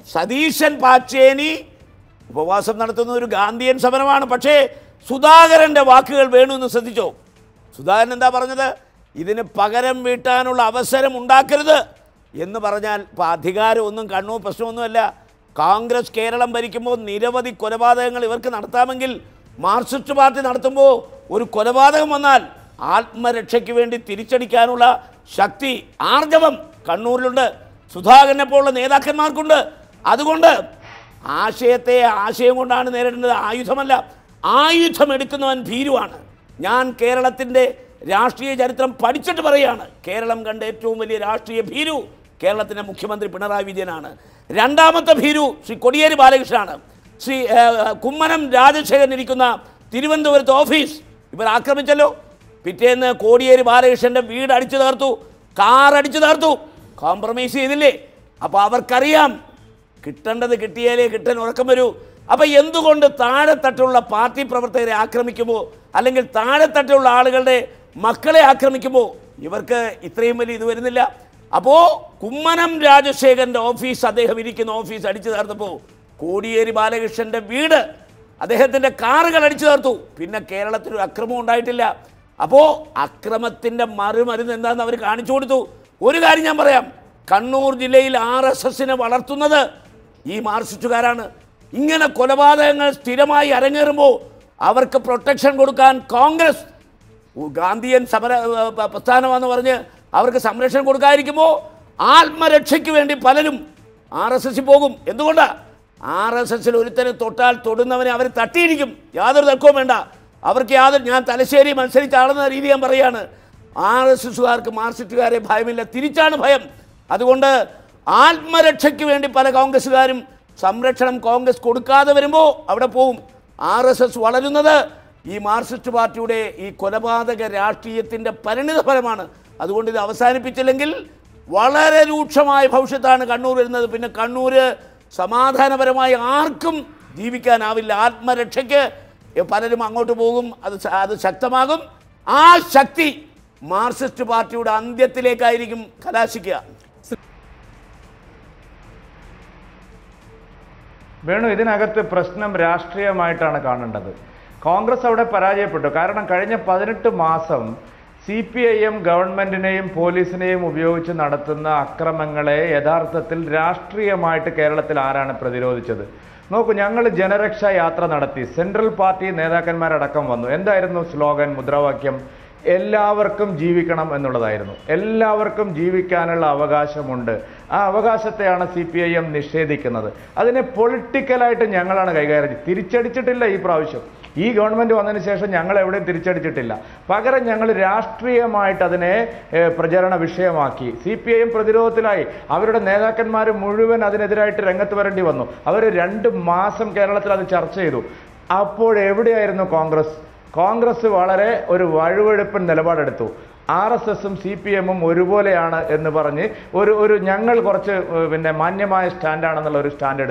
സതീശൻ പാച്ചേനി ഉപവാസം നടത്തുന്ന ഒരു ഗാന്ധിയൻ സമരമാണ് പക്ഷേ സുധാകരൻ്റെ വാക്കുകൾ വേണു എന്ന് ശ്രദ്ധിച്ചോ സുധാകരൻ എന്താ പറഞ്ഞത് ഇതിന് പകരം വീട്ടാനുള്ള അവസരം ഉണ്ടാക്കരുത് എന്ന് പറഞ്ഞാൽ ഇപ്പോൾ അധികാരം ഒന്നും കണ്ണൂർ പ്രശ്നമൊന്നുമല്ല കോൺഗ്രസ് കേരളം ഭരിക്കുമ്പോൾ നിരവധി കൊലപാതകങ്ങൾ ഇവർക്ക് നടത്താമെങ്കിൽ മാർക്സിസ്റ്റ് പാർട്ടി നടത്തുമ്പോൾ ഒരു കൊലപാതകം വന്നാൽ ആത്മരക്ഷയ്ക്ക് വേണ്ടി തിരിച്ചടിക്കാനുള്ള ശക്തി ആർജവം കണ്ണൂരിലുണ്ട് സുധാകരനെ പോലുള്ള നേതാക്കന്മാർക്കുണ്ട് അതുകൊണ്ട് ആശയത്തെ ആശയം കൊണ്ടാണ് നേരിടേണ്ടത് ആയുധമല്ല ആയുധം എടുക്കുന്നവൻ ഭീരുവാണ് ഞാൻ കേരളത്തിൻ്റെ രാഷ്ട്രീയ ചരിത്രം പഠിച്ചിട്ട് പറയുകയാണ് കേരളം കണ്ട ഏറ്റവും വലിയ രാഷ്ട്രീയ ഭീരു കേരളത്തിൻ്റെ മുഖ്യമന്ത്രി പിണറായി വിജയനാണ് രണ്ടാമത്തെ ഭീരു ശ്രീ കൊടിയേരി ബാലകൃഷ്ണനാണ് ശ്രീ ഏഹ്, കുമ്മനം രാജശേഖരൻ ഇരിക്കുന്ന തിരുവനന്തപുരത്ത് ഓഫീസ് ഇവർ ആക്രമിച്ചല്ലോ പിറ്റേന്ന് കോടിയേരി ബാലകൃഷ്ണൻ്റെ വീട് അടിച്ചു തകർത്തു കാർ അടിച്ചു തകർത്തു കോംപ്രമൈസ് ചെയ്തില്ലേ അപ്പോൾ അവർക്കറിയാം കിട്ടേണ്ടത് കിട്ടിയാലേ കിട്ടാൻ ഉറക്കം വരൂ അപ്പം എന്തുകൊണ്ട് താഴെത്തട്ടുള്ള പാർട്ടി പ്രവർത്തകരെ ആക്രമിക്കുമ്പോൾ അല്ലെങ്കിൽ താഴെത്തട്ടുള്ള ആളുകളുടെ മക്കളെ ആക്രമിക്കുമ്പോൾ ഇവർക്ക് ഇത്രയും വലിയ ഇത് വരുന്നില്ല അപ്പോൾ കുമ്മനം രാജശേഖരൻ്റെ ഓഫീസ് അദ്ദേഹം ഇരിക്കുന്ന ഓഫീസ് അടിച്ചു തകർത്തപ്പോൾ കോടിയേരി ബാലകൃഷ്ണൻ്റെ വീട് അദ്ദേഹത്തിൻ്റെ കാറുകൾ അടിച്ചു തകർത്തു പിന്നെ കേരളത്തിൽ ഒരു അക്രമം ഉണ്ടായിട്ടില്ല അപ്പോൾ അക്രമത്തിൻ്റെ മറുമരുന്ന് എന്താണെന്ന് അവർ കാണിച്ചു കൊടുത്തു ഒരു കാര്യം ഞാൻ പറയാം കണ്ണൂർ ജില്ലയിൽ ആർ എസ് എസിനെ വളർത്തുന്നത് ഈ മാർക്സിസ്റ്റുകാരാണ് ഇങ്ങനെ കൊലപാതകങ്ങൾ സ്ഥിരമായി അരങ്ങേറുമ്പോൾ അവർക്ക് പ്രൊട്ടക്ഷൻ കൊടുക്കാൻ കോൺഗ്രസ് ഗാന്ധിയൻ സമര ഏർ, പ- പ്രസ്ഥാനമാണെന്ന് പറഞ്ഞ് അവർക്ക് സംരക്ഷണം കൊടുക്കാതിരിക്കുമ്പോൾ ആത്മരക്ഷയ്ക്ക് വേണ്ടി പലരും ആർ എസ് എസിൽ പോകും എന്തുകൊണ്ടാണ് ആർ എസ് എസിൽ ഒരുത്തനെ തൊട്ടാൽ തൊടുന്നവനെ അവർ തട്ടിയിരിക്കും യാതൊരു തർക്കവും വേണ്ട അവർക്ക് യാതൊരു ഞാൻ തലശ്ശേരി മത്സരിച്ച് ആളുന്ന രീതി ഞാൻ പറയാണ് ആർ എസ് എസുകാർക്ക് മാർക്സിസ്റ്റുകാരെ ഭയമില്ല തിരിച്ചാണ് ഭയം അതുകൊണ്ട് ആത്മരക്ഷയ്ക്ക് വേണ്ടി പല കോൺഗ്രസ്സുകാരും സംരക്ഷണം കോൺഗ്രസ് കൊടുക്കാതെ വരുമ്പോൾ അവിടെ പോവും ആർ എസ് എസ് വളരുന്നത് ഈ മാർക്സിസ്റ്റ് പാർട്ടിയുടെ ഈ കൊലപാതക രാഷ്ട്രീയത്തിൻ്റെ പരിണിത ഫലമാണ് അതുകൊണ്ട് ഇത് അവസാനിപ്പിച്ചില്ലെങ്കിൽ വളരെ രൂക്ഷമായ ഭവിഷ്യത്താണ് കണ്ണൂർ വരുന്നത് പിന്നെ കണ്ണൂർ സമാധാനപരമായി ആർക്കും ജീവിക്കാനാവില്ല ആത്മരക്ഷയ്ക്ക് പലരും അങ്ങോട്ട് പോകും അത് ശ- അത് ശക്തമാകും ആ ശക്തി മാർക്സിസ്റ്റ് പാർട്ടിയുടെ അന്ത്യത്തിലേക്കായിരിക്കും കലാശിക്കുക വേണു ഇതിനകത്ത് പ്രശ്നം രാഷ്ട്രീയമായിട്ടാണ് കാണേണ്ടത് കോൺഗ്രസ് അവിടെ പരാജയപ്പെട്ടു കാരണം കഴിഞ്ഞ പതിനെട്ട് മാസം സി പി ഐ എം ഗവൺമെന്റിനെയും പോലീസിനെയും ഉപയോഗിച്ച് നടത്തുന്ന അക്രമങ്ങളെ യഥാർത്ഥത്തിൽ രാഷ്ട്രീയമായിട്ട് കേരളത്തിൽ ആരാണ് പ്രതിരോധിച്ചത് നോക്കൂ ഞങ്ങൾ ജനരക്ഷാ യാത്ര നടത്തി സെൻട്രൽ പാർട്ടി നേതാക്കന്മാരടക്കം വന്നു എന്തായിരുന്നു സ്ലോഗൻ മുദ്രാവാക്യം എല്ലാവർക്കും ജീവിക്കണം എന്നുള്ളതായിരുന്നു എല്ലാവർക്കും ജീവിക്കാനുള്ള അവകാശമുണ്ട് ആ അവകാശത്തെയാണ് സി പി ഐ എം നിഷേധിക്കുന്നത് അതിനെ പൊളിറ്റിക്കലായിട്ട് ഞങ്ങളാണ് കൈകാര്യം ചെയ്തത്. തിരിച്ചടിച്ചിട്ടില്ല ഈ പ്രാവശ്യം ഈ ഗവൺമെന്റ് വന്നതിന് ശേഷം ഞങ്ങൾ എവിടെയും തിരിച്ചടിച്ചിട്ടില്ല പകരം ഞങ്ങൾ രാഷ്ട്രീയമായിട്ട് അതിനെ ഏഹ്, പ്രചരണ വിഷയമാക്കി സി പി ഐ എം പ്രതിരോധത്തിലായി അവരുടെ നേതാക്കന്മാർ മുഴുവൻ അതിനെതിരായിട്ട് രംഗത്ത് വരേണ്ടി വന്നു അവർ രണ്ട് മാസം കേരളത്തിൽ അത് ചർച്ച ചെയ്തു അപ്പോൾ എവിടെയായിരുന്നു കോൺഗ്രസ് കോൺഗ്രസ് വളരെ ഒരു വഴുവഴുപ്പൻ നിലപാടെടുത്തു ആർ എസ് എസും സി പി എമ്മും ഒരുപോലെയാണ് എന്ന് പറഞ്ഞ് ഒരു ഒരു ഞങ്ങൾ കുറച്ച് ഏഹ്, പിന്നെ മാന്യമായ സ്റ്റാൻഡാണെന്നുള്ള ഒരു സ്റ്റാൻഡ് എടുത്തു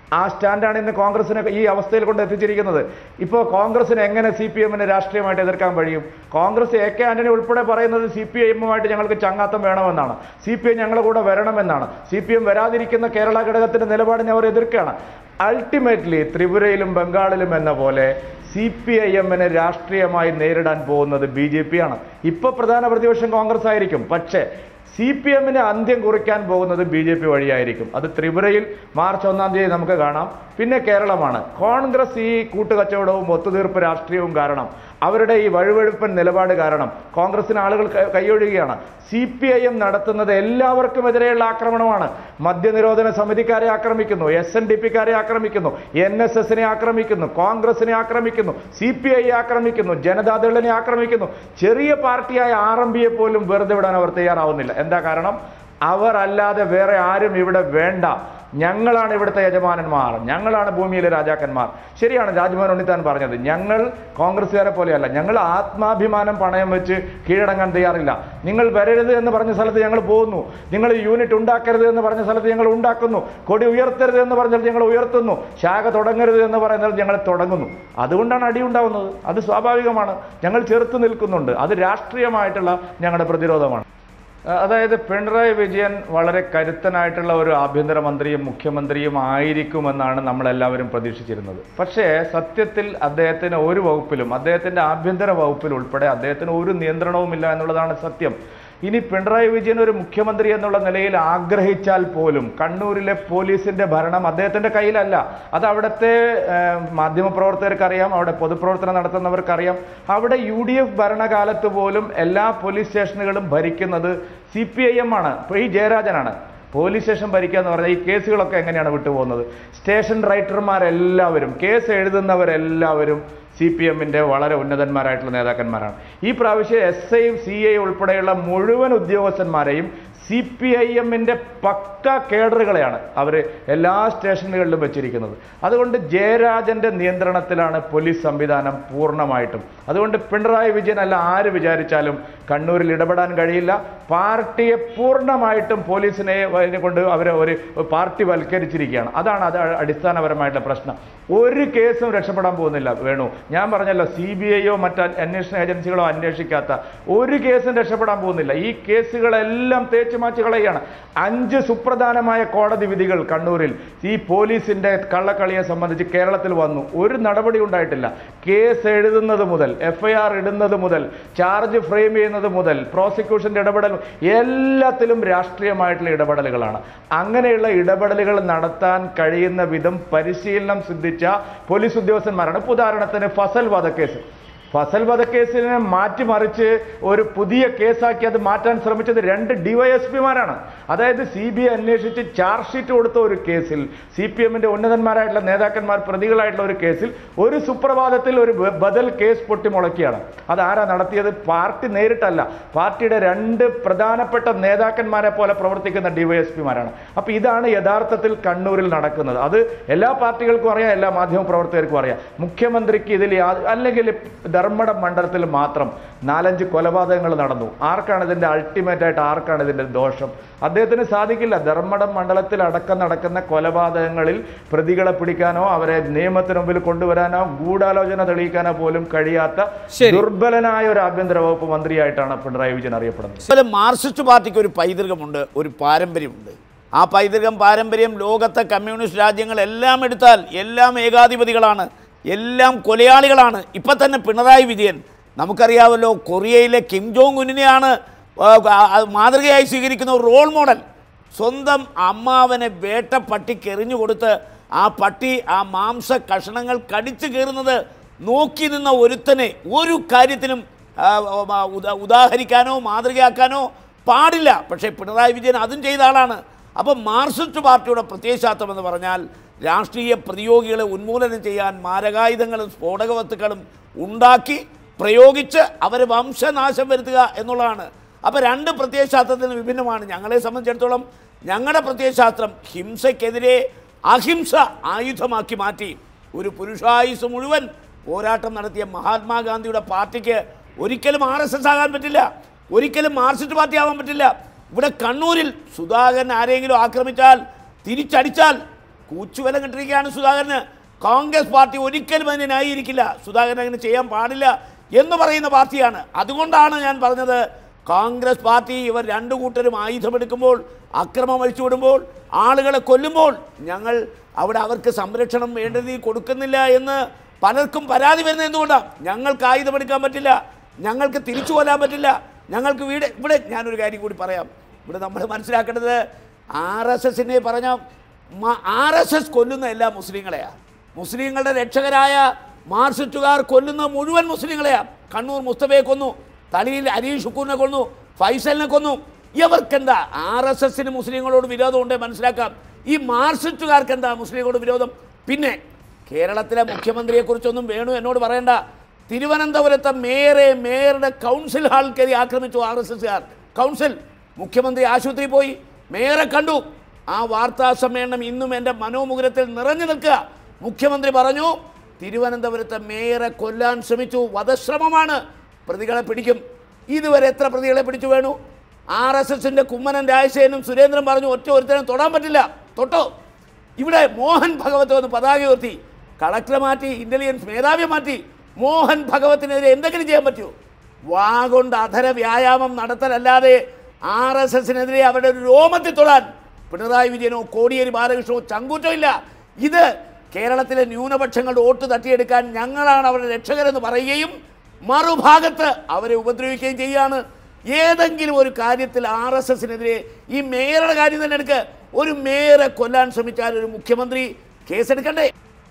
ആ സ്റ്റാൻഡാണ് ഇന്ന് കോൺഗ്രസിനെ ഈ അവസ്ഥയിൽ കൊണ്ട് എത്തിച്ചിരിക്കുന്നത് ഇപ്പോൾ കോൺഗ്രസിന് എങ്ങനെ സി പി എമ്മിനെ രാഷ്ട്രീയമായിട്ട് എതിർക്കാൻ കഴിയും കോൺഗ്രസ് എ കെ ആന്റണി ഉൾപ്പെടെ പറയുന്നത് സി പി എമ്മുമായിട്ട് ഞങ്ങൾക്ക് ചങ്ങാത്തം വേണമെന്നാണ് സി പി എം ഞങ്ങളുടെ കൂടെ വരണമെന്നാണ് സി പി എം വരാതിരിക്കുന്ന കേരള ഘടകത്തിന്റെ നിലപാടിനെ അവർ എതിർക്കുകയാണ് അൾട്ടിമേറ്റ്ലി ത്രിപുരയിലും ബംഗാളിലും എന്ന പോലെ സി പി ഐ എമ്മിനെ രാഷ്ട്രീയമായി നേരിടാൻ പോകുന്നത് ബി ജെ പി ആണ് ഇപ്പൊ പ്രധാന പ്രതിപക്ഷം കോൺഗ്രസ് ആയിരിക്കും പക്ഷേ സി പി എമ്മിന് അന്ത്യം കുറിക്കാൻ പോകുന്നത് ബി ജെ പി വഴിയായിരിക്കും അത് ത്രിപുരയിൽ മാർച്ച് ഒന്നാം തീയതി നമുക്ക് കാണാം പിന്നെ കേരളമാണ് കോൺഗ്രസ് ഈ കൂട്ടുകച്ചവടവും ഒത്തുതീർപ്പ് രാഷ്ട്രീയവും കാരണം അവരുടെ ഈ വഴുവഴുപ്പൻ നിലപാട് കാരണം കോൺഗ്രസിന് ആളുകൾ ക- കൈയൊഴുകയാണ് സി പി ഐ എം നടത്തുന്നത് എല്ലാവർക്കും എതിരെയുള്ള ആക്രമണമാണ് മദ്യനിരോധന സമിതിക്കാരെ ആക്രമിക്കുന്നു എസ് എൻ ഡി പിക്കാരെ ആക്രമിക്കുന്നു എൻ എസ് എസിനെ ആക്രമിക്കുന്നു കോൺഗ്രസിനെ ആക്രമിക്കുന്നു സി പി ഐ ആക്രമിക്കുന്നു ജനതാദളിനെ ആക്രമിക്കുന്നു ചെറിയ പാർട്ടിയായ ആർ എം പിയെ പോലും വെറുതെ വിടാൻ അവർ തയ്യാറാവുന്നില്ല എന്താ കാരണം അവർ അല്ലാതെ വേറെ ആരും ഇവിടെ വേണ്ട ഞങ്ങളാണ് ഇവിടുത്തെ യജമാനന്മാർ ഞങ്ങളാണ് ഭൂമിയിലെ രാജാക്കന്മാർ ശരിയാണ് രാജ്മോഹൻ ഉണ്ണിത്താൻ പറഞ്ഞത് ഞങ്ങൾ കോൺഗ്രസ്സുകാരെ പോലെയല്ല ഞങ്ങൾ ആത്മാഭിമാനം പണയം വെച്ച് കീഴടങ്ങാൻ തയ്യാറില്ല നിങ്ങൾ വരരുത് എന്ന് പറഞ്ഞ സ്ഥലത്ത് ഞങ്ങൾ പോകുന്നു നിങ്ങൾ യൂണിറ്റ് ഉണ്ടാക്കരുത് എന്ന് പറഞ്ഞ സ്ഥലത്ത് ഞങ്ങൾ ഉണ്ടാക്കുന്നു കൊടി ഉയർത്തരുത് എന്ന് പറഞ്ഞാൽ ഞങ്ങൾ ഉയർത്തുന്നു ശാഖ തുടങ്ങരുത് എന്ന് പറയുന്നത് ഞങ്ങൾ തുടങ്ങുന്നു അതുകൊണ്ടാണ് അടി ഉണ്ടാവുന്നത് അത് സ്വാഭാവികമാണ് ഞങ്ങൾ ചെറുത്ത് നിൽക്കുന്നുണ്ട് അത് രാഷ്ട്രീയമായിട്ടുള്ള ഞങ്ങളുടെ പ്രതിരോധമാണ് അഹ് അതായത് പിണറായി വിജയൻ വളരെ കരുത്തനായിട്ടുള്ള ഒരു ആഭ്യന്തരമന്ത്രിയും മുഖ്യമന്ത്രിയും ആയിരിക്കുമെന്നാണ് നമ്മളെല്ലാവരും പ്രതീക്ഷിച്ചിരുന്നത് പക്ഷേ സത്യത്തിൽ അദ്ദേഹത്തിന് ഒരു വകുപ്പിലും അദ്ദേഹത്തിൻ്റെ ആഭ്യന്തര വകുപ്പിൽ ഉൾപ്പെടെ അദ്ദേഹത്തിന് ഒരു നിയന്ത്രണവുമില്ല എന്നുള്ളതാണ് സത്യം ഇനി പിണറായി വിജയൻ ഒരു മുഖ്യമന്ത്രി എന്നുള്ള നിലയിൽ ആഗ്രഹിച്ചാൽ പോലും കണ്ണൂരിലെ പോലീസിന്റെ ഭരണം അദ്ദേഹത്തിന്റെ കയ്യിലല്ല അത് അവിടുത്തെ ഏഹ്, മാധ്യമപ്രവർത്തകർക്കറിയാം അവിടെ പൊതുപ്രവർത്തനം നടത്തുന്നവർക്കറിയാം അവിടെ യു ഡി എഫ് ഭരണകാലത്ത് പോലും എല്ലാ പോലീസ് സ്റ്റേഷനുകളും ഭരിക്കുന്നത് സി പി ഐ എം ആണ് ഇപ്പോൾ ഈ ജയരാജനാണ് പോലീസ് സ്റ്റേഷൻ ഭരിക്കുക എന്ന് പറഞ്ഞാൽ ഈ കേസുകളൊക്കെ എങ്ങനെയാണ് വിട്ടുപോകുന്നത് സ്റ്റേഷൻ റൈറ്റർമാരെല്ലാവരും കേസ് എഴുതുന്നവരെല്ലാവരും സി പി എമ്മിൻ്റെ വളരെ ഉന്നതന്മാരായിട്ടുള്ള നേതാക്കന്മാരാണ് ഈ പ്രാവശ്യം എസ് ഐ സി ഐ ഉൾപ്പെടെയുള്ള മുഴുവൻ ഉദ്യോഗസ്ഥന്മാരെയും സി പി ഐ എമ്മിൻ്റെ പക്ക കേഡറുകളെയാണ് അവർ എല്ലാ സ്റ്റേഷനുകളിലും വെച്ചിരിക്കുന്നത് അതുകൊണ്ട് ജയരാജന്റെ നിയന്ത്രണത്തിലാണ് പോലീസ് സംവിധാനം പൂർണ്ണമായിട്ടും അതുകൊണ്ട് പിണറായി വിജയൻ അല്ല ആര് വിചാരിച്ചാലും കണ്ണൂരിൽ ഇടപെടാൻ കഴിയില്ല പാർട്ടിയെ പൂർണ്ണമായിട്ടും പോലീസിനെ അതിനെ കൊണ്ട് അവരെ ഒരു പാർട്ടി വൽക്കരിച്ചിരിക്കുകയാണ് അതാണ് അത് അടിസ്ഥാനപരമായിട്ടുള്ള പ്രശ്നം ഒരു കേസും രക്ഷപ്പെടാൻ പോകുന്നില്ല വേണു ഞാൻ പറഞ്ഞല്ലോ സി ബി ഐയോ മറ്റ് അന്വേഷണ ഏജൻസികളോ അന്വേഷിക്കാത്ത ഒരു കേസും രക്ഷപ്പെടാൻ പോകുന്നില്ല ഈ കേസുകളെല്ലാം തേച്ച് മാച്ച് കളയുകയാണ് അഞ്ച് സുപ്രധാനമായ കോടതി വിധികൾ കണ്ണൂരിൽ ഈ പോലീസിന്റെ കള്ളക്കളിയെ സംബന്ധിച്ച് കേരളത്തിൽ വന്നു ഒരു നടപടി ഉണ്ടായിട്ടില്ല കേസ് എഴുതുന്നത് മുതൽ എഫ്ഐആർ ഇടുന്നത് മുതൽ ചാർജ് ഫ്രെയിം ചെയ്യുന്നത് മുതൽ പ്രോസിക്യൂഷന്റെ ഇടപെടൽ എല്ലാത്തിലും രാഷ്ട്രീയമായിട്ടുള്ള ഇടപെടലുകളാണ് അങ്ങനെയുള്ള ഇടപെടലുകൾ നടത്താൻ കഴിയുന്ന വിധം പരിശീലനം സിദ്ധിച്ച പോലീസ് ഉദ്യോഗസ്ഥന്മാരാണ് ഇപ്പൊ ഉദാഹരണത്തിന് ഫസൽ വധക്കേസ് ഫസൽ വധക്കേസിനെ മാറ്റിമറിച്ച് ഒരു പുതിയ കേസാക്കി അത് മാറ്റാൻ ശ്രമിച്ചത് രണ്ട് ഡിവൈഎസ്പിമാരാണ് അതായത് സി ബി ഐ അന്വേഷിച്ച് ചാർജ് ഷീറ്റ് കൊടുത്ത ഒരു കേസിൽ സി പി എമ്മിന്റെ ഉന്നതന്മാരായിട്ടുള്ള നേതാക്കന്മാർ പ്രതികളായിട്ടുള്ള ഒരു കേസിൽ ഒരു സുപ്രഭാതത്തിൽ ഒരു ബ- ബദൽ കേസ് പൊട്ടിമുളക്കിയാണ് അത് ആരാ നടത്തിയത് പാർട്ടി നേരിട്ടല്ല പാർട്ടിയുടെ രണ്ട് പ്രധാനപ്പെട്ട നേതാക്കന്മാരെ പോലെ പ്രവർത്തിക്കുന്ന ഡിവൈഎസ്പിമാരാണ് അപ്പൊ ഇതാണ് യഥാർത്ഥത്തിൽ കണ്ണൂരിൽ നടക്കുന്നത് അത് എല്ലാ പാർട്ടികൾക്കും അറിയാം എല്ലാ മാധ്യമ പ്രവർത്തകർക്കും അറിയാം മുഖ്യമന്ത്രിക്ക് ഇതിൽ യാ- അല്ലെങ്കിൽ ധർമ്മടം മണ്ഡലത്തിൽ മാത്രം നാലഞ്ച് കൊലപാതകങ്ങൾ നടന്നു ആർക്കാണ് ഇതിന്റെ അൾട്ടിമേറ്റ് ആയിട്ട് ആർക്കാണ് ഇതിന്റെ ദോഷം അദ്ദേഹത്തിന് സാധിക്കില്ല ധർമ്മടം മണ്ഡലത്തിൽ അടക്കം നടക്കുന്ന കൊലപാതകങ്ങളിൽ പ്രതികളെ പിടിക്കാനോ അവരെ നിയമത്തിന് മുമ്പിൽ കൊണ്ടുവരാനോ ഗൂഢാലോചന തെളിയിക്കാനോ പോലും കഴിയാത്ത ശരി. ദുർബലനായ ഒരു ആഭ്യന്തര വകുപ്പ് മന്ത്രിയായിട്ടാണ് പിണറായി വിജയൻ അറിയപ്പെടുന്നത് അതുപോലെ മാർക്സിസ്റ്റ് പാർട്ടിക്ക് ഒരു പൈതൃകമുണ്ട് ഒരു പാരമ്പര്യമുണ്ട് ആ പൈതൃകം പാരമ്പര്യം ലോകത്തെ കമ്മ്യൂണിസ്റ്റ് രാജ്യങ്ങളെല്ലാം എടുത്താൽ എല്ലാം ഏകാധിപതികളാണ് എല്ലാം കൊലയാളികളാണ് ഇപ്പം തന്നെ പിണറായി വിജയൻ നമുക്കറിയാമല്ലോ കൊറിയയിലെ കിം ജോങ് ഉന്നിനെയാണ് ആ, ആ, മാതൃകയായി സ്വീകരിക്കുന്ന ഒരു റോൾ മോഡൽ സ്വന്തം അമ്മാവനെ വേട്ട പട്ടിക്ക് എറിഞ്ഞു കൊടുത്ത് ആ പട്ടി ആ മാംസ കഷണങ്ങൾ കടിച്ചു കയറുന്നത് നോക്കി നിന്ന ഒരുത്തനെ ഒരു കാര്യത്തിനും ആ, ആ, ഉദാ- ഉദാഹരിക്കാനോ മാതൃകയാക്കാനോ പാടില്ല പക്ഷേ പിണറായി വിജയൻ അതും ചെയ്ത ആളാണ് അപ്പം മാർക്സിസ്റ്റ് പാർട്ടിയുടെ പ്രത്യയശാസ്ത്രം എന്ന് പറഞ്ഞാൽ രാഷ്ട്രീയ പ്രതിയോഗികളെ ഉന്മൂലനം ചെയ്യാൻ മാരകായുധങ്ങളും സ്ഫോടക വസ്തുക്കളും ഉണ്ടാക്കി പ്രയോഗിച്ച് അവരെ വംശനാശം വരുത്തുക എന്നുള്ളതാണ് അപ്പോൾ രണ്ട് പ്രത്യയശാസ്ത്രത്തിൽ നിന്ന് വിഭിന്നമാണ് ഞങ്ങളെ സംബന്ധിച്ചിടത്തോളം ഞങ്ങളുടെ പ്രത്യയശാസ്ത്രം ഹിംസയ്ക്കെതിരെ അഹിംസ ആയുധമാക്കി മാറ്റി ഒരു പുരുഷായുസ് മുഴുവൻ പോരാട്ടം നടത്തിയ മഹാത്മാഗാന്ധിയുടെ പാർട്ടിക്ക് ഒരിക്കലും ആർ എസ് എസ് ആകാൻ പറ്റില്ല ഒരിക്കലും മാർക്സിസ്റ്റ് പാർട്ടി ആവാൻ പറ്റില്ല ഇവിടെ കണ്ണൂരിൽ സുധാകരൻ ആരെങ്കിലും ആക്രമിച്ചാൽ തിരിച്ചടിച്ചാൽ പൂച്ചുവില കിട്ടിയിരിക്കുകയാണ് സുധാകരന് കോൺഗ്രസ് പാർട്ടി ഒരിക്കലും അതിനെ ന്യായീകരിക്കില്ല സുധാകരൻ അങ്ങനെ ചെയ്യാൻ പാടില്ല എന്ന് പറയുന്ന പാർട്ടിയാണ് അതുകൊണ്ടാണ് ഞാൻ പറഞ്ഞത് കോൺഗ്രസ് പാർട്ടി ഇവർ രണ്ടു കൂട്ടരും ആയുധമെടുക്കുമ്പോൾ അക്രമം അഴിച്ചുവിടുമ്പോൾ ആളുകളെ കൊല്ലുമ്പോൾ ഞങ്ങൾ അവിടെ അവർക്ക് സംരക്ഷണം വേണ്ട രീതിയിൽ കൊടുക്കുന്നില്ല എന്ന് പലർക്കും പരാതി വരുന്നത് എന്തുകൊണ്ടാണ് ഞങ്ങൾക്ക് ആയുധമെടുക്കാൻ പറ്റില്ല ഞങ്ങൾക്ക് തിരിച്ചു കൊല്ലാൻ പറ്റില്ല ഞങ്ങൾക്ക് വീട് ഇവിടെ ഞാനൊരു കാര്യം കൂടി പറയാം ഇവിടെ നമ്മൾ മനസ്സിലാക്കേണ്ടത് ആർ എസ് എസിനെ പറഞ്ഞ ആർ എസ് എസ് കൊല്ലുന്ന എല്ലാ മുസ്ലിങ്ങളെയാണ് മുസ്ലിങ്ങളുടെ രക്ഷകരായ മാർസിസ്റ്റുകാർ കൊല്ലുന്ന മുഴുവൻ മുസ്ലിങ്ങളെയാണ് കണ്ണൂർ മുസ്തഫയെ കൊന്നു തളിയിൽ അരീഷ് ഷുക്കൂറിനെ കൊന്നു ഫൈസലിനെ കൊന്നു ഇവർക്കെന്താ ആർ എസ് എസിന് മുസ്ലിങ്ങളോട് വിരോധമുണ്ട് മനസ്സിലാക്കാം ഈ മാർസിസ്റ്റുകാർക്ക് എന്താ മുസ്ലിങ്ങളോട് വിരോധം പിന്നെ കേരളത്തിലെ മുഖ്യമന്ത്രിയെക്കുറിച്ചൊന്നും വേണു എന്നോട് പറയണ്ട തിരുവനന്തപുരത്തെ മേയറെ മേയറുടെ കൗൺസിൽ ഹാൾ കയറി ആക്രമിച്ചു ആർ എസ് എസ്സുകാർ കൗൺസിൽ മുഖ്യമന്ത്രി ആശുപത്രിയിൽ പോയി മേയറെ കണ്ടു ആ വാർത്താ സമ്മേളനം ഇന്നും എൻ്റെ മനോമുകുരത്തിൽ നിറഞ്ഞു നിൽക്കുക മുഖ്യമന്ത്രി പറഞ്ഞു തിരുവനന്തപുരത്തെ മേയറെ കൊല്ലാൻ ശ്രമിച്ചു വധശ്രമമാണ് പ്രതികളെ പിടിക്കും ഇതുവരെ എത്ര പ്രതികളെ പിടിച്ചു വേണു ആർ എസ് എസിൻ്റെ കുമ്മനം രാജശേഖരനും സുരേന്ദ്രൻ പറഞ്ഞു ഒറ്റ ഒരുത്തനും തൊടാൻ പറ്റില്ല തൊട്ടോ ഇവിടെ മോഹൻ ഭഗവത് വന്ന് പതാക ഉയർത്തി കളക്ടറെ മാറ്റി ഇന്റലിജൻസ് മേധാവിയെ മാറ്റി മോഹൻ ഭഗവത്തിനെതിരെ എന്തെങ്കിലും ചെയ്യാൻ പറ്റുമോ വാ കൊണ്ട് അധര വ്യായാമം നടത്തലല്ലാതെ ആർ എസ് എസിനെതിരെ അവരുടെ ഒരു രോമത്തിൽ തൊടാൻ പിണറായി വിജയനോ കോടിയേരി ബാലകൃഷ്ണനോ ചങ്കൂറ്റോ ഇല്ല ഇത് കേരളത്തിലെ ന്യൂനപക്ഷങ്ങളുടെ വോട്ട് തട്ടിയെടുക്കാൻ ഞങ്ങളാണ് അവരുടെ രക്ഷകരെന്ന് പറയുകയും മറുഭാഗത്ത് അവരെ ഉപദ്രവിക്കുകയും ചെയ്യുകയാണ് ഏതെങ്കിലും ഒരു കാര്യത്തിൽ ആർ എസ് എസിനെതിരെ ഈ മേയറുടെ കാര്യം തന്നെ എടുക്ക് ഒരു മേയറെ കൊല്ലാൻ ശ്രമിച്ചാൽ ഒരു മുഖ്യമന്ത്രി കേസെടുക്കണ്ടേ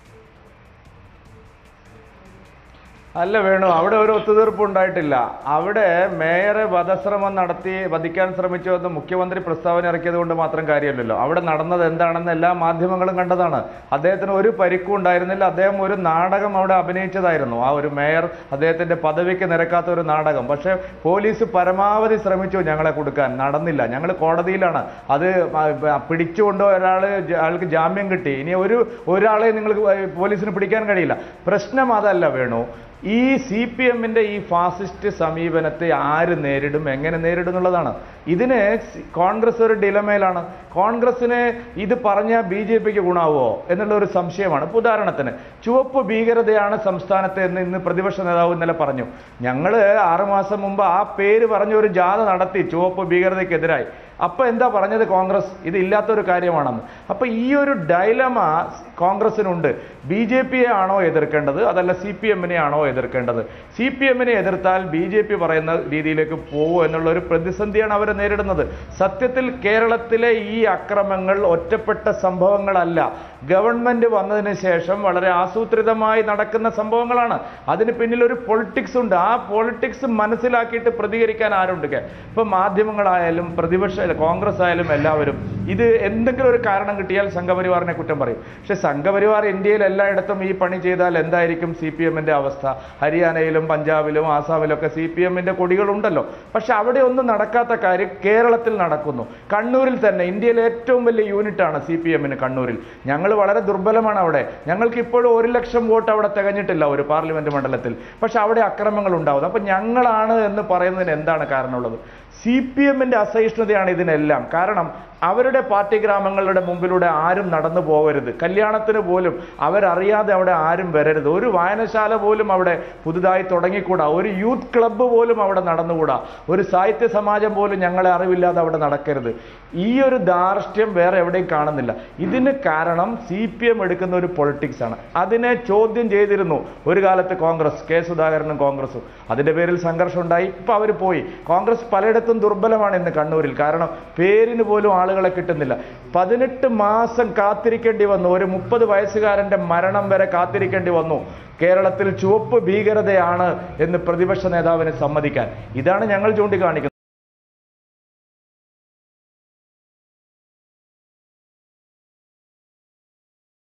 അല്ല വേണു അവിടെ ഒരു ഒത്തുതീർപ്പ് ഉണ്ടായിട്ടില്ല അവിടെ മേയറെ വധശ്രമം നടത്തി വധിക്കാൻ ശ്രമിച്ചു എന്ന് മുഖ്യമന്ത്രി പ്രസ്താവന ഇറക്കിയത് കൊണ്ട് മാത്രം കാര്യമില്ലല്ലോ അവിടെ നടന്നത് എന്താണെന്ന് എല്ലാ മാധ്യമങ്ങളും കണ്ടതാണ് അദ്ദേഹത്തിന് ഒരു പരിക്കും ഉണ്ടായിരുന്നില്ല അദ്ദേഹം ഒരു നാടകം അവിടെ അഭിനയിച്ചതായിരുന്നു ആ ഒരു മേയർ അദ്ദേഹത്തിന്റെ പദവിക്ക് നിരക്കാത്ത ഒരു നാടകം പക്ഷേ പോലീസ് പരമാവധി ശ്രമിച്ചു ഞങ്ങളെ കൊടുക്കാൻ നടന്നില്ല ഞങ്ങൾ കോടതിയിലാണ് അത് ആ, പിടിച്ചുകൊണ്ട് ഒരാൾ ആൾക്ക് ജാമ്യം കിട്ടി ഇനി ഒരു ഒരാളെ നിങ്ങൾക്ക് പോലീസിന് പിടിക്കാൻ കഴിയില്ല പ്രശ്നം അതല്ല വേണു ഈ സി പി എമ്മിന്റെ ഈ ഫാസിസ്റ്റ് സമീപനത്തെ ആര് നേരിടും എങ്ങനെ നേരിടും എന്നുള്ളതാണ് ഇതിന് സി- കോൺഗ്രസ് ഒരു ഡിലമയിലാണ് കോൺഗ്രസിന് ഇത് പറഞ്ഞ ബി ജെ പിക്ക് ഗുണാവോ എന്നുള്ള ഒരു സംശയമാണ് ഇപ്പൊ ഉദാഹരണത്തിന് ചുവപ്പ് ഭീകരതയാണ് സംസ്ഥാനത്ത് എന്ന് ഇന്ന് പ്രതിപക്ഷ നേതാവ് ഇന്നലെ പറഞ്ഞു ഞങ്ങൾ ആറുമാസം മുമ്പ് ആ പേര് പറഞ്ഞ ഒരു ജാഥ നടത്തി ചുവപ്പ് ഭീകരതയ്ക്കെതിരായി അപ്പൊ എന്താ പറഞ്ഞത് കോൺഗ്രസ് ഇത് ഇല്ലാത്തൊരു കാര്യമാണെന്ന് അപ്പൊ ഈ ഒരു ഡൈലമ കോൺഗ്രസിനുണ്ട് ബി ജെ പിയെ ആണോ എതിർക്കേണ്ടത് അതല്ല സി പി എമ്മിനെ ആണോ എതിർക്കേണ്ടത് സി പി എമ്മിനെ എതിർത്താൽ ബി ജെ പി പറയുന്ന രീതിയിലേക്ക് പോകുമോ എന്നുള്ള ഒരു പ്രതിസന്ധിയാണ് അവർ നേരിടുന്നത് സത്യത്തിൽ കേരളത്തിലെ ഈ അക്രമങ്ങൾ ഒറ്റപ്പെട്ട സംഭവങ്ങളല്ല ഗവൺമെന്റ് വന്നതിന് ശേഷം വളരെ ആസൂത്രിതമായി നടക്കുന്ന സംഭവങ്ങളാണ് അതിന് പിന്നിൽ ഒരു പൊളിറ്റിക്സ് ഉണ്ട് ആ പൊളിറ്റിക്സ് മനസ്സിലാക്കിയിട്ട് പ്രതികരിക്കാൻ ആരുണ്ട് കേ- ഇപ്പൊ മാധ്യമങ്ങളായാലും പ്രതിപക്ഷ കോൺഗ്രസ് ആയാലും എല്ലാവരും ഇത് എന്തെങ്കിലും ഒരു കാരണം കിട്ടിയാൽ സംഘപരിവാറിനെ കുറ്റം പറയും പക്ഷെ സംഘപരിവാർ ഇന്ത്യയിൽ എല്ലായിടത്തും ഈ പണി ചെയ്താൽ എന്തായിരിക്കും സി പി എമ്മിന്റെ അവസ്ഥ ഹരിയാനയിലും പഞ്ചാബിലും ആസാമിലും ഒക്കെ സി പി എമ്മിന്റെ കൊടികളുണ്ടല്ലോ പക്ഷെ അവിടെ ഒന്നും നടക്കാത്ത കാര്യം കേരളത്തിൽ നടക്കുന്നു കണ്ണൂരിൽ തന്നെ ഇന്ത്യയിലെ ഏറ്റവും വലിയ യൂണിറ്റാണ് സി പി എമ്മിന് കണ്ണൂരിൽ ഞങ്ങൾ വളരെ ദുർബലമാണ് അവിടെ ഞങ്ങൾക്ക് ഇപ്പോഴും ഒരു ലക്ഷം വോട്ട് അവിടെ തികഞ്ഞിട്ടില്ല ഒരു പാർലമെന്റ് മണ്ഡലത്തിൽ പക്ഷെ അവിടെ അക്രമങ്ങൾ ഉണ്ടാവുന്നത് അപ്പൊ ഞങ്ങളാണ് എന്ന് പറയുന്നതിന് എന്താണ് കാരണമുള്ളത് സി പി എമ്മിന്റെ അസഹിഷ്ണുതയാണ് ഇതിനെല്ലാം കാരണം അവരുടെ പാർട്ടി ഗ്രാമങ്ങളുടെ മുമ്പിലൂടെ ആരും നടന്നു പോകരുത് കല്യാണത്തിന് പോലും അവരറിയാതെ അവിടെ ആരും വരരുത് ഒരു വായനശാല പോലും അവിടെ പുതുതായി തുടങ്ങിക്കൂടാ ഒരു യൂത്ത് ക്ലബ്ബ് പോലും അവിടെ നടന്നുകൂടാ ഒരു സാഹിത്യ സമാജം പോലും ഞങ്ങളെ അറിവില്ലാതെ അവിടെ നടക്കരുത് ഈ ഒരു ധാർഷ്ട്യം വേറെ എവിടെയും കാണുന്നില്ല ഇതിന് കാരണം സി പി എം എടുക്കുന്ന ഒരു പൊളിറ്റിക്സ് ആണ് അതിനെ ചോദ്യം ചെയ്തിരുന്നു ഒരു കാലത്ത് കോൺഗ്രസ് കെ സുധാകരനും കോൺഗ്രസും അതിന്റെ പേരിൽ സംഘർഷം ഉണ്ടായി ഇപ്പൊ അവർ പോയി കോൺഗ്രസ് പലയിടത്തും ദുർബലമാണ് ഇന്ന് കണ്ണൂരിൽ കാരണം പേരിന് പോലും ആളുകളെ കിട്ടുന്നില്ല പതിനെട്ട് മാസം കാത്തിരിക്കേണ്ടി വന്നു ഒരു മുപ്പത് വയസ്സുകാരന്റെ മരണം വരെ കാത്തിരിക്കേണ്ടി വന്നു കേരളത്തിൽ ചുവപ്പ് ഭീകരതയാണ് എന്ന് പ്രതിപക്ഷ നേതാവിന് സമ്മതിക്കാൻ ഇതാണ് ഞങ്ങൾ ചൂണ്ടിക്കാണിക്കുന്നത്